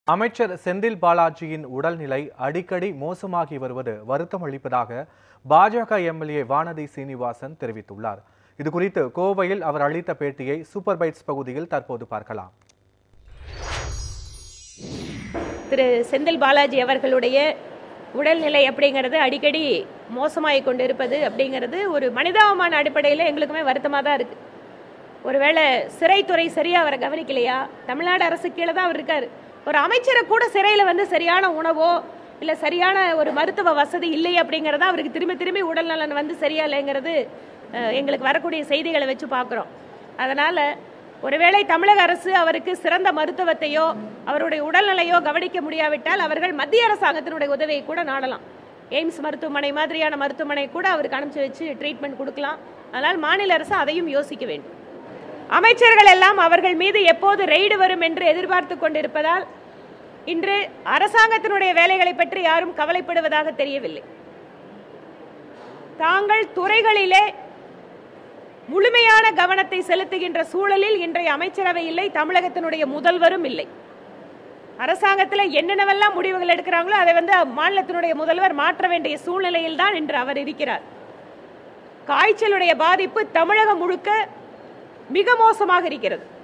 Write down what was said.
அமைச்சர் செந்தில் பாலாஜியின் உடல்நிலை அடிக்கடி மோசமாகி வருவது வருத்தம் அளிப்பதாக பாஜக எம்எல்ஏ வானதி சீனிவாசன் தெரிவித்துள்ளார் இது குறித்து கோவையில் அவர் அளித்த பேட்டியை சூப்பர் பைட்ஸ் பகுதியில் தற்போது பார்க்கலாம் திரு செந்தில் பாலாஜி அவர்களுடைய உடல்நிலை அப்படிங்கிறது அடிக்கடி மோசமாகி கொண்டிருப்பது அப்படிங்கிறது ஒரு மனிதாபமான அடிப்படையில் எங்களுக்குமே வருத்தமாக தான் இருக்குது ஒருவேளை சிறைத்துறை சரியாக அவரை கவனிக்கலையா தமிழ்நாடு அரசு கீழே தான் அவர் இருக்கார் ஒரு அமைச்சரை கூட சிறையில் வந்து சரியான உணவோ இல்லை சரியான ஒரு மருத்துவ வசதி இல்லை அப்படிங்கிறத அவருக்கு திரும்பி திரும்பி உடல்நலன் வந்து சரியா இல்லைங்கிறது அஹ், எங்களுக்கு வரக்கூடிய செய்திகளை வச்சு பார்க்குறோம் அதனால் ஒருவேளை தமிழக அரசு அவருக்கு சிறந்த மருத்துவத்தையோ அவருடைய உடல்நிலையோ கவனிக்க முடியாவிட்டால் அவர்கள் மத்திய அரசாங்கத்தினுடைய உதவியை கூட நாடலாம் எய்ம்ஸ் மருத்துவமனை மாதிரியான மருத்துவமனை கூட அவருக்கு அனுப்பிச்சு வச்சு ட்ரீட்மெண்ட் கொடுக்கலாம் அதனால் மாநில அரசு அதையும் யோசிக்க வேண்டும் அமைச்சர்கள் எல்லாம் அவர்கள் மீது எப்போது ரெய்டு வரும் என்று எதிர்பார்த்து கொண்டிருப்பதால் இன்று அரசாங்கத்தினுடைய வேலைகளை பற்றி யாரும் கவலைப்படுவதாக தெரியவில்லை தாங்கள் துறைகளிலே முழுமையான கவனத்தை செலுத்துகின்ற சூழலில் இன்றைய அமைச்சரவை இல்லை தமிழகத்தினுடைய முதல்வரும் இல்லை அரசாங்கத்தில் என்னென்னவெல்லாம் முடிவுகள் எடுக்கிறாங்களோ அதை வந்து மாநிலத்தினுடைய முதல்வர் மாற்ற வேண்டிய சூழ்நிலையில் தான் இன்று அவர் இருக்கிறார் காய்ச்சலுடைய பாதிப்பு தமிழகம் முழுக்க மிக மோசமாக இருக்கிறது